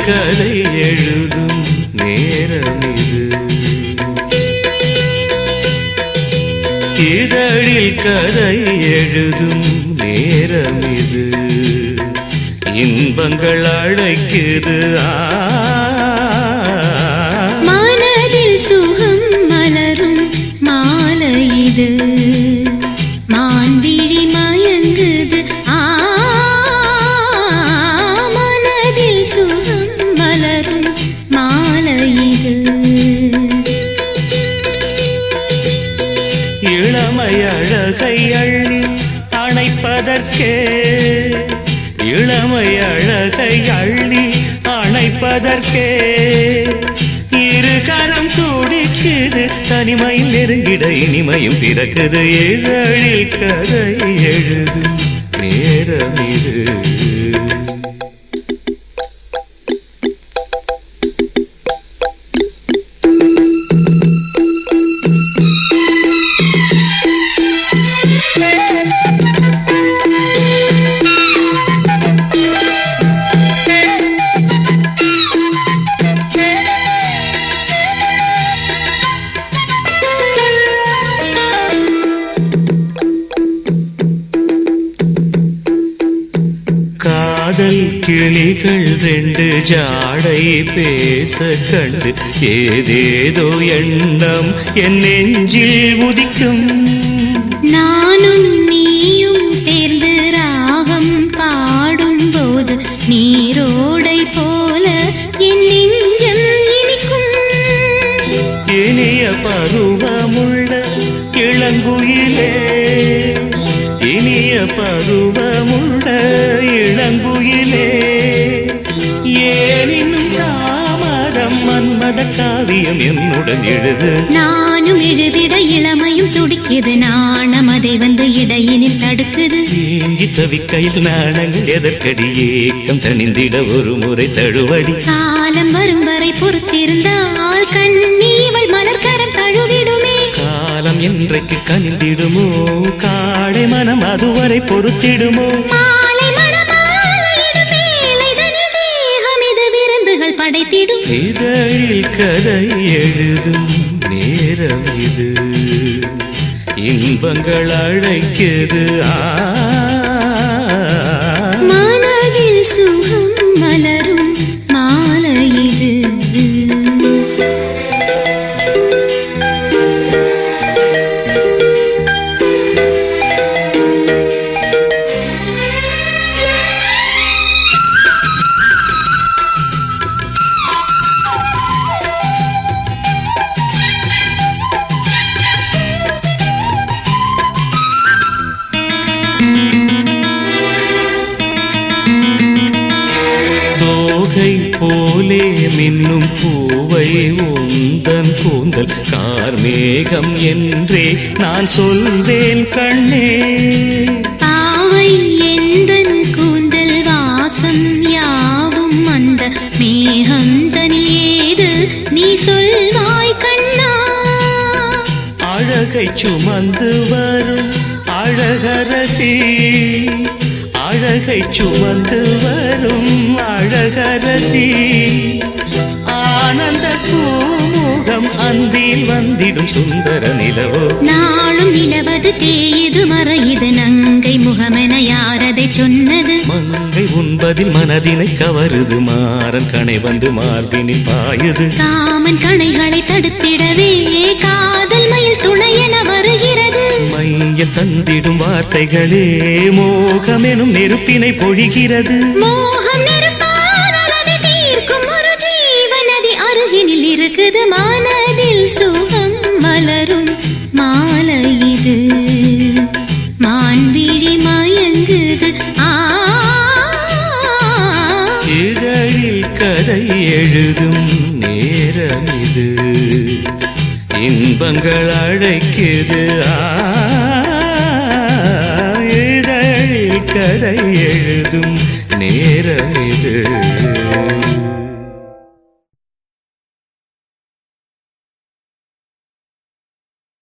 கதை எழுதும் நேரம் இது இதழில் கதை எழுதும் நேரம் இது இன்பங்கள் அழைக்குது ஆ மனதில் சுகம் மலரும் மாலை இது மான்விழி மயங்குது ஆ மனதில் சுகம் மலரும் மாலை இது இளமை அழகை அள்ளி அணைப்பதற்கே இளமை அழகை அள்ளி அணைப்பதற்கே இரு கரம் துடிக்குது தனிமையில் நெருங்கிட இனிமையும் பிறக்குது இதழில் கதை எழுதும் நேரம் இது காதல் கிளிகள் ரெண்டு ஜாடை பேச கண்டு ஏதேதோ எண்ணம் என் நெஞ்சில் உதிக்கும் நானும் நீயும் சேர்ந்து ராகம் பாடும்போது நீரோடை போல என் நெஞ்சம் இனிக்கும் இனிய பருவமுள்ள இளங்குயிலே இனிய பருவமுள்ள இளங்குயிலே ஏன் இன்னும் தாமரம் மன்மத காவியம் என்னுடன் எழுது நானும் எழுதிட இளமையும் துடிக்குது நாணம் அதை வந்து இடையினில் தடுக்குது ஏங்கி தவிக்கையில் நாணங்கள் எதற்கடி ஏக்கம் தணிந்திட ஒரு முறை தழுவடி காலம் வரும் வரை பொறுத்திருந்தால் கண்ணீவள் மலர்கரம் தழுவிடுமே காலம் என்றைக்கு கனிந்திடுமோ காடை மனம் அதுவரை பொறுத்திடுமோ மாலை மணமாலையிடும் மேலைதனில் தேகம் இது விருந்துகள் படைத்திடும் இதழில் கதை எழுதும் நேரம் இது இன்பங்கள் அழைக்குது ஆ மனதில் சுகம் மலரும் மாலை இது தோகை போலே மின்னும் பூவை உந்தன் கூந்தல் கார்மேகம் என்றே நான் சொல்வேன் கண்ணே பாவை எந்தன் கூந்தல் வாசம் யாவும் அந்த மேகம் தனில் ஏது நீ சொல்வாய் கண்ணா அழகை சுமந்து வரும் அழகரசி அழகை சுமந்து வரும் அழகரசி ஆனந்த பூமுகம் அந்தில் வந்திடும் சுந்தர நிலவோ நாளும் நிலவது தேயுது மறையுது நங்கை முகமென யாரதை சொன்னது மங்கை உண்பதில் மனதினை கவருது மாறன் கணை வந்து மார்பினில் பாயுது காமன் கணைகளை தடுத்திடவே காதல் மயில் துணையென வருகிறது மையில் தந்திடும் வார்த்தைகளே மோகமெனும் நெருப்பினை பொழிகிறது மோகம் நெருப்பானால் அதை தீர்க்கும் ஒரு ஜீவநதி அருகினில் இருக்குது மனதில் சுகம் மலரும் மாலை இது மான்விழி மயங்குது ஆ இதழில் கதை எழுதும் நேரம் இது இன்பங்கள் அழைக்குது ஆ, இதழில் கதை எழுதும் நேரம் இது